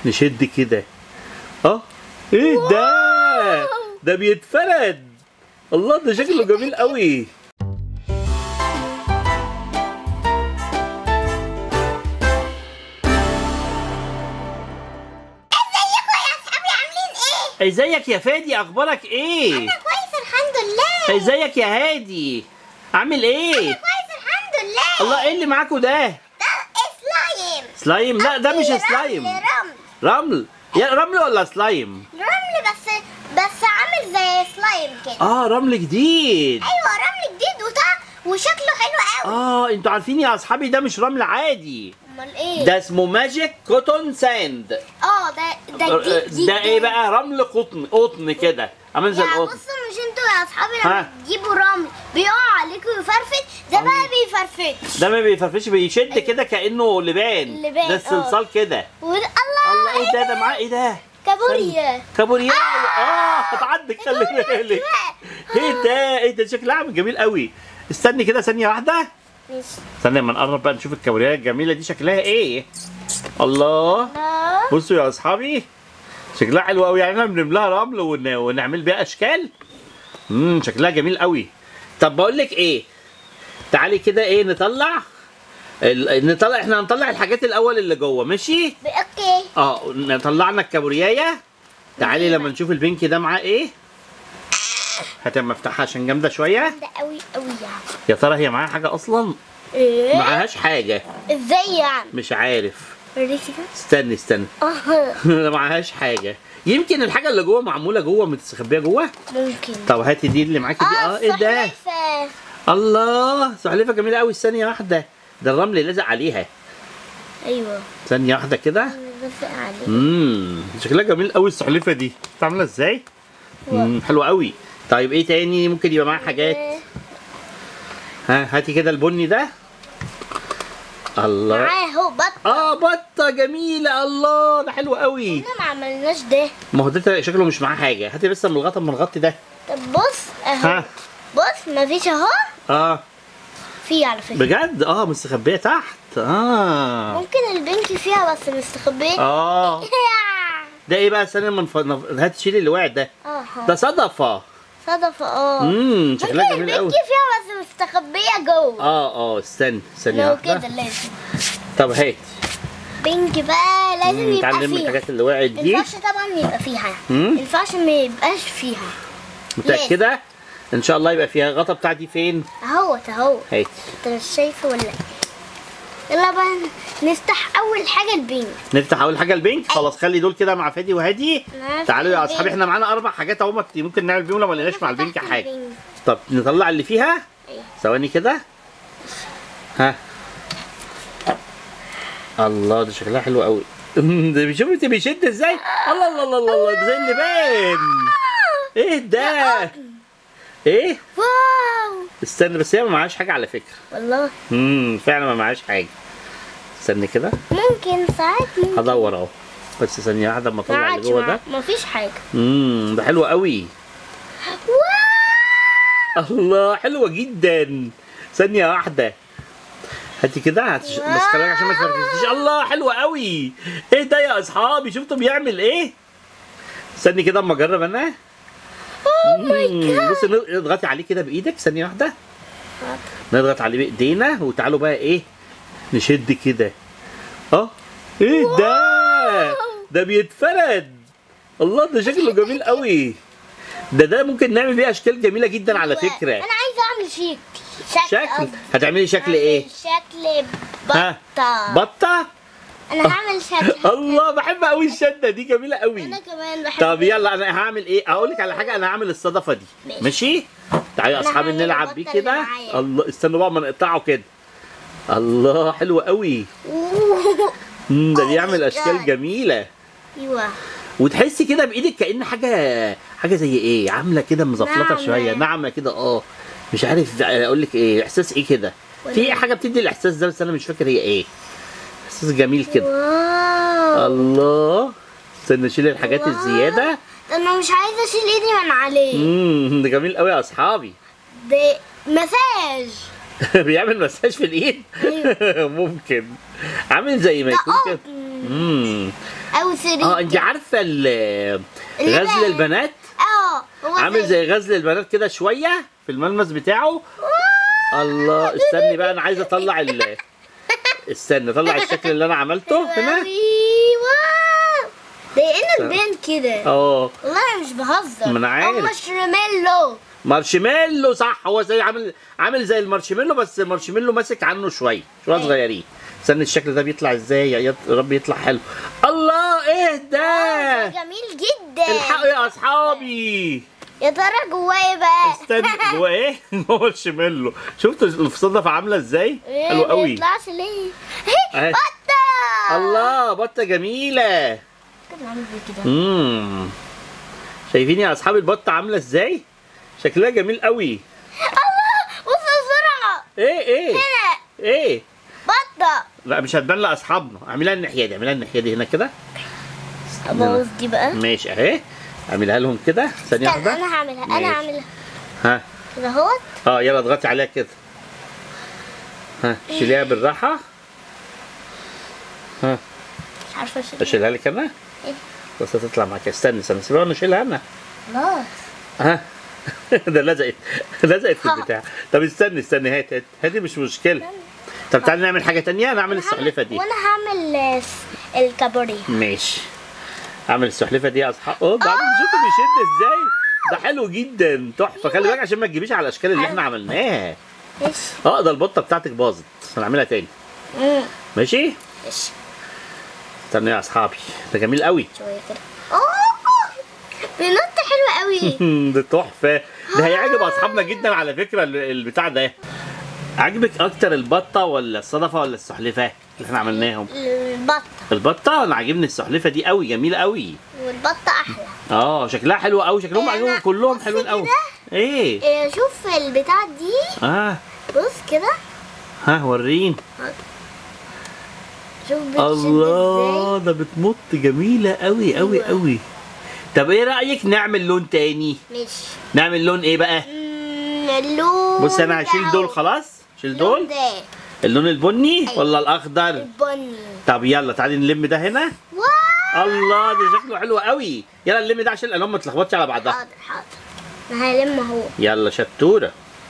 نشد كده اه ايه ده ده بيتفرد الله ده شكله جميل قوي ازيك يا فادي اخبارك ايه كويس الحمد لله ازيك يا هادي عامل ايه كويس الحمد لله الله ايه اللي معاكوا ده ده سلايم سلايم لا ده مش رمل، سلايم رمل رمل يا رمل ولا سلايم رمل بس بس عامل زي سلايم كده اه رمل جديد ايوه رمل جديد وده وشكله حلو قوي اه انتوا عارفين يا اصحابي ده مش رمل عادي امال ايه ده اسمه ماجيك كوتون ساند اه ده ده جديد جديد ده ايه بقى رمل قطن قطن كده عامل زي يعني القطن بصوا مش انتوا يا اصحابي ها. لما تجيبوا رمل بيقع عليكم ويفرفت ده بقى بيفرفتش ده ما بيفرفش بيشد كده كانه لبان لبان، ده اه. الصلصال كده وده الله الله ايه ده ده معاه ايه ده كابوريا كابوريا اه هتعدي خلي بالك ايه ده ايه ده شكلها عامل جميل قوي استني كده ثانيه واحده ماشي استنى لما نقرب بقى نشوف الكابوريا الجميله دي شكلها ايه الله الله بصوا يا اصحابي شكلها حلو قوي يعني احنا بنملاها رمل ون... ونعمل بيها اشكال امم شكلها جميل قوي طب بقول لك ايه تعالي كده ايه نطلع ال... نطلع احنا هنطلع الحاجات الاول اللي جوه ماشي اوكي اه طلعنا الكابوريايه تعالي لما نشوف البينك ده معاه ايه هتبقى افتحها عشان جامده شويه ده قوي قوي يعني يا ترى هي معاها حاجه اصلا ايه معاهاش حاجه ازاي يعني مش عارف وريتي كده استني استني اه معاهاش حاجه يمكن الحاجه اللي جوه معموله جوه متستخبيه جوه ممكن طب هاتي دي اللي معاكي دي اه ايه ده السحلفة. الله سحلفه جميله قوي ثانيه واحده ده الرمل لازق عليها ايوه ثانيه واحده كده لازق عليه امم شكلها جميل قوي السحلفه دي عامله ازاي امم حلوه قوي طيب ايه تاني ممكن يبقى معاه حاجات ها هاتي كده البني ده الله معاه اهو بط اه بطه جميله الله ده حلو قوي احنا ما عملناش ده ما هو ده شكله مش معاه حاجه هاتي بس من الغطا من الغطي ده طب بص اهو ها بص مفيش اهو اه في على فكره بجد اه مستخبيه تحت اه ممكن البنك فيها بس مستخبيه اه ده ايه بقى استنى من ف... نف- هات شيل اللي واقع ده اه ده صدفه صدفة اه امم ممكن شكلها جميل البنك قوي فيها بس مستخبيه جوه اه اه استنى استنى لو واحده كده لازم طب هات بنك بقى لازم مم، يبقى تعالى نلم فيها الحاجات اللي وقعت ما دي ينفعش طبعا يبقى فيها مم. ما ينفعش ما يبقاش فيها متاكده ان شاء الله يبقى فيها الغطا بتاعتي فين اهوت اهو هات انت مش شايفه ولا إيه؟ يلا بقى نفتح اول حاجه البنك نفتح اول حاجه البنك خلاص خلي دول كده مع فادي وهادي نفتح تعالوا يا البنك. اصحابي احنا معانا اربع حاجات اهو مت- ممكن نعمل بيهم لو ما لقيناش مع البنك فتحت حاجه البنك. طب نطلع اللي فيها أيوة. ثواني كده ها الله ده شكلها حلو قوي ده بيشوف انت بيشد ازاي الله الله الله الله, الله ده زي اللبان ايه ده ايه واو استنى بس هي ما معهاش حاجه على فكره والله امم فعلا ما معهاش حاجه استنى كده ممكن ساعات ممكن هدور اهو بس ثانيه واحده اما اطلع اللي جوه ده مفيش حاجه امم ده حلو قوي واو الله حلوه جدا ثانيه واحده هاتي كده هاتش... بس خلي بالك عشان ما تفركشيش الله حلوه قوي ايه ده يا اصحابي شفتوا بيعمل ايه استني كده اما اجرب انا مم، بصي نض- اضغطي عليه كده بايدك ثانيه واحده نضغط عليه بايدينا وتعالوا بقى ايه نشد كده اه ايه ده ده بيتفرد الله ده شكله جميل قوي ده ده ممكن نعمل بيه اشكال جميله جدا على فكره انا عايزه اعمل شكل شكل شكل قصدي. هتعملي شكل أعمل ايه شكل ها بطه بطه انا هعمل شكل الله بحب قوي الشده دي جميله قوي انا كمان بحب طب يلا انا هعمل ايه اقول لك على حاجه انا هعمل الصدفه دي ماشي. ماشي تعالوا يا أنا اصحابي هعمل نلعب بيه البطة اللي كده معايا. الله استنوا بقى ما نقطعه كده الله حلو قوي مم، ده بيعمل my اشكال God. جميله ايوه وتحسي كده بايدك كأن حاجه حاجه زي ايه عامله كده مزفلطه ناعمة. شويه ناعمه كده اه مش عارف اقول لك ايه احساس ايه كده في ولا- حاجه بتدي الاحساس ده بس انا مش فاكر هي ايه احساس جميل كده واو الله استنى نشيل الحاجات واو. الزياده ده انا مش عايزه اشيل ايدي من عليه امم ده جميل قوي يا اصحابي ده مساج بيعمل مساج في الايد أيوة. ممكن عامل زي ما ده يكون كده قطن امم او سرير اه انت عارفه ال- غزل بقى- البنات اه هو عامل زي غزل البنات كده شويه في الملمس بتاعه الله استني بقى انا عايز اطلع ال استني اطلع الشكل اللي انا عملته هنا ايوه ده انه البان كده اه والله أنا مش بهزر ما أنا عارف. هو مارشميلو مارشميلو صح هو زي عامل عامل زي المارشميلو بس المارشميلو ماسك عنه شويه شويه أيوة. صغيرين استني الشكل ده بيطلع ازاي يا يا رب يطلع حلو الله ايه ده جميل جدا الحقوا يا اصحابي يا ترى جواه ايه بقى استنى جوه ايه جوه مارشميلو شفتوا الصدفه عامله ازاي إيه، حلو ما قوي يطلعش ليه أهي. بطة الله بطه جميله كده عامل زي كده امم شايفين يا اصحاب البطه عامله ازاي شكلها جميل قوي الله بص بسرعة ايه ايه هنا ايه بطة لا مش هتبان لاصحابنا اعملها الناحيه دي اعملها الناحيه دي هنا كده ابوظ دي بقى ماشي اهي اعملها لهم كده ثانيه استنى واحده انا هعملها ماشي. انا هعملها ها كده اهوت اه يلا اضغطي عليها كده ها شيليها بالراحه ها مش عارفة اشيل اشيلها لك انا إيه؟ بس هتطلع معاك استني استني سيبها انا اشيلها انا خلاص ها ده لزقت لزقت في البتاع طب استني استني هات هات هاتي مش مشكله طب تعالي نعمل حاجه تانية انا اعمل السحلفه دي وانا هعمل آه، س- الكابوري ماشي اعمل السحلفه دي يا اصحاب اه بعد شوفوا بيشد ازاي ده حلو جدا تحفه خلي بالك عشان ما تجيبيش على الاشكال اللي احنا عملناها ايش اه ده البطه بتاعتك باظت هنعملها تاني مم. ماشي ايش استنوا يا اصحابي ده جميل قوي شوية كده اوه بينط حلو قوي ده تحفه ده هيعجب اصحابنا جدا على فكره ال- البتاع ده عجبك اكتر البطه ولا الصدفه ولا السحلفه اللي احنا عملناهم البطة البطه انا عاجبني السحلفه دي قوي جميله قوي والبطة احلى اه شكلها حلو قوي شكلهم أنا- عجبهم كلهم بص حلوين قوي كده. ايه إيه، شوف البتاع دي اه بص كده ها وريني شوف بتشد الله ازاي ده بتمط جميله قوي قوي أيوة. قوي طب ايه رايك نعمل لون تاني ماشي نعمل لون ايه بقى مم، اللون بص انا هشيل ده دول أهو. خلاص شيل اللون دول ده اللون البني أيوة. ولا الاخضر البني طب يلا تعالي نلم ده هنا واو الله ده شكله حلو قوي يلا نلم ده عشان الالوان ما تلخبطش على بعضها حاضر حاضر انا هلم اهو يلا شطوره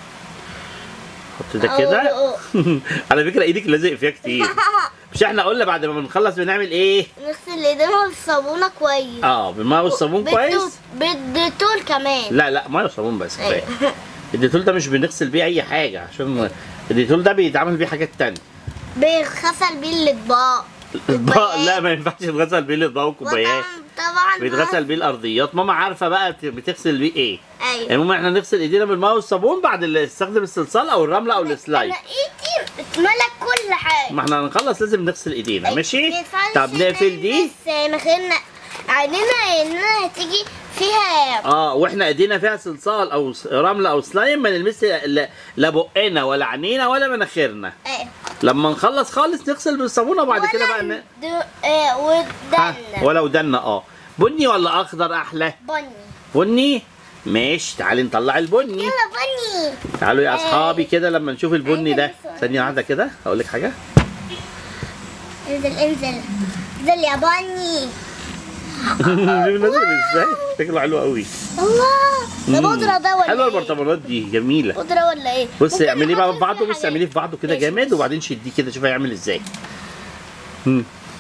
حط ده كده أهو. على فكره ايدك لازق فيها كتير مش احنا قلنا بعد ما بنخلص بنعمل ايه نغسل ايدينا بالصابونة كويس اه بالماء والصابون كويس بالديتول كمان لا لا ميه وصابون بس كفايه أيوة. الديتول ده مش بنغسل بيه اي حاجه عشان الديتول ده بيتعمل بيه حاجات تانية بيتغسل بيه الاطباق الاطباق لا ما ينفعش يتغسل بيه الاطباق والكوبايات وطبعا طبعا بيتغسل بيه الارضيات ماما عارفه بقى بت- بتغسل بيه ايه ايوه المهم احنا نغسل ايدينا بالماء والصابون بعد اللي استخدم الصلصال او الرمله او السلايد انا ايدي اتملى كل حاجه ما احنا هنخلص لازم نغسل ايدينا ماشي ما ينفعش طب نقفل دي بس مناخيرنا عينينا انها هتيجي فيها اه واحنا ايدينا فيها صلصال او س- رمله او سلايم ما نلمس لا لا بقنا ولا عينينا ولا مناخيرنا ايه لما نخلص خالص نغسل بالصابونه وبعد كده بقى ن... ولا د- آه، ها، ودنا ولا ودنا اه بني ولا اخضر احلى بني بني ماشي تعالي نطلع البني يلا بني تعالوا يا اصحابي كده لما نشوف البني ده عايزة ألبسه. ثانيه واحده كده اقول لك حاجه انزل انزل انزل يا بني شوف نازل ازاي شكله حلو قوي الله ده مم. بودرة ده ولا حلوه ايه؟ البرطمانات دي جميله بودرة ولا ايه؟ بص ممكن اعمليه بقى نحط في بعضه فيها بص حاجات. اعمليه في بعضه كده ماشي، جامد ماشي. وبعدين شديه كده شوف هيعمل ازاي مم.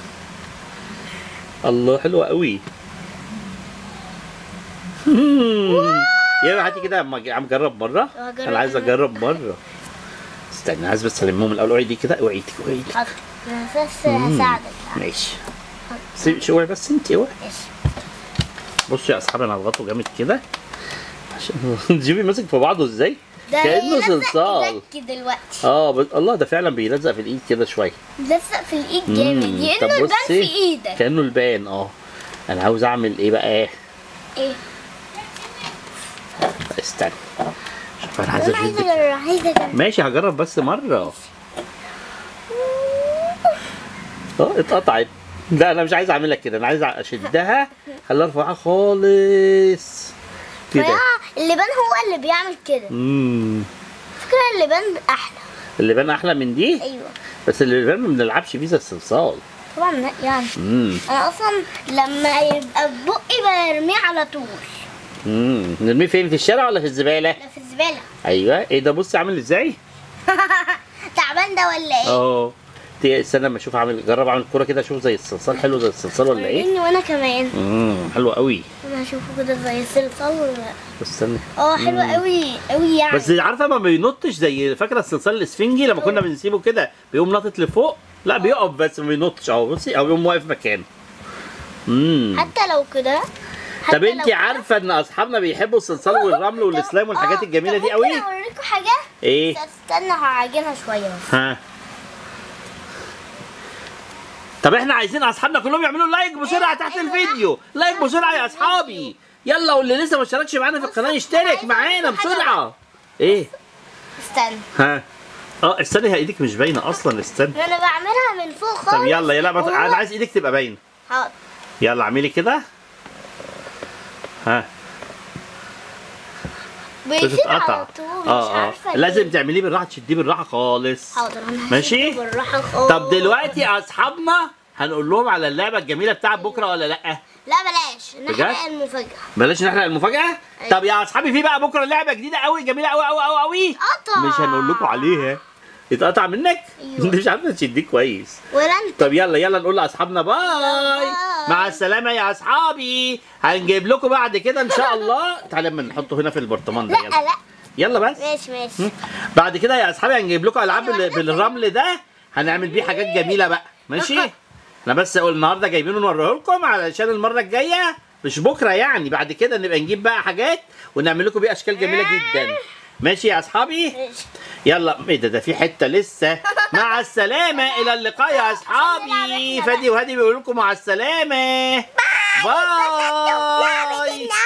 الله حلوه قوي مم. يلا هاتي كده اما عم جرب مره هجرب انا عايز أنا. اجرب مره استنى عايز بس المهم الاول اوعي دي كده اوعي دي اوعي دي حاضر انا بس مم. هساعدك ماشي سيب شويه بس انت اوعي ماشي بصوا يا اصحابي انا هضغطه جامد كده عشان جيبي ماسك في بعضه ازاي ده كانه يلزق صلصال ايدك دلوقتي اه بس الله ده فعلا بيلزق في الايد كده شويه لزق في الايد مم. جامد طب كانه البان بصي. في ايدك كانه البان اه انا عاوز اعمل ايه بقى ايه ايه استنى شوف انا عايز انا عايزه اشد اجرب عايزه اجرب ماشي هجرب بس مره اه اتقطعت لا انا مش عايز اعملها كده انا عايز اشدها خليها رفيعه خالص كده رفيعة. اللبان هو اللي بيعمل كده امم فكرة اللبان احلى اللبان احلى من دي ايوه بس اللبان ما بنلعبش بيه زي الصلصال طبعا لا يعني امم انا اصلا لما يبقى في بقي برميه على طول امم نرميه فين في الشارع ولا في الزباله ده في الزباله ايوه ايه ده بص عامل ازاي تعبان ده ولا ايه اه ت- استنى اما اشوف عامل جرب اعمل كوره كده اشوف زي الصلصال حلو زي الصلصال ولا ايه وريني وانا كمان امم حلو قوي انا اشوفه كده زي الصلصال ولا لا استنى اه حلو قوي قوي يعني بس عارفه ما بينطش زي فاكره الصلصال الاسفنجي لما كنا بنسيبه كده بيقوم ناطط لفوق لا بيقف بس ما بينطش اهو بصي او بيقوم واقف مكانه امم حتى لو كده طب حتى انت لو- عارفه ان اصحابنا بيحبوا الصلصال والرمل والسلام والحاجات آه، الجميله طب دي قوي ممكن اوريكم حاجه ايه بس استنى هعجنها شويه بس ها طب احنا عايزين اصحابنا كلهم يعملوا لايك بسرعه إيه، تحت إيه، الفيديو لايك بسرعه يا اصحابي يلا واللي لسه ما اشتركش معانا في القناه يشترك معانا بسرعه ايه استنى ها اه استني هي ايدك مش باينه اصلا استني انا بعملها من فوق خالص طب يلا يلا بط... وهو- انا عايز ايدك تبقى باينه حاضر يلا اعملي كده ها بيصير بتتقطع على طول مش اه اه عارفه ليه. لازم تعمليه بالراحه تشديه بالراحه خالص حاضر انا ماشي؟ هشده بالراحه خالص طب دلوقتي يا اصحابنا هنقول لهم على اللعبه الجميله بتاعت بكره ولا لا لا بلاش بجد؟ نحرق المفاجاه بلاش نحرق المفاجاه أيوة. طب يا اصحابي في بقى بكره لعبه جديده قوي جميله قوي قوي قوي قوي اتقطع مش هنقول لكم عليها اتقطع منك أيوة. انت مش عارفه تشديه كويس ولا انت طب يلا يلا نقول لاصحابنا باي باي. مع السلامه يا اصحابي هنجيب لكم بعد كده ان شاء الله تعالى اما نحطه هنا في البرطمان ده لا يلا لا يلا بس ماشي ماشي بعد كده يا اصحابي هنجيب لكم العاب بال- بالرمل ده هنعمل بيه حاجات جميله بقى ماشي احنا بس اقول النهارده جايبينه نوريه لكم علشان المره الجايه مش بكره يعني بعد كده نبقى نجيب بقى حاجات ونعمل لكم بيه اشكال جميله جدا ماشي يا اصحابي ماشي يلا ايه ده ده في حته لسه مع السلامه الى اللقاء يا اصحابي فادي وهادي بيقولوا لكم مع السلامه باي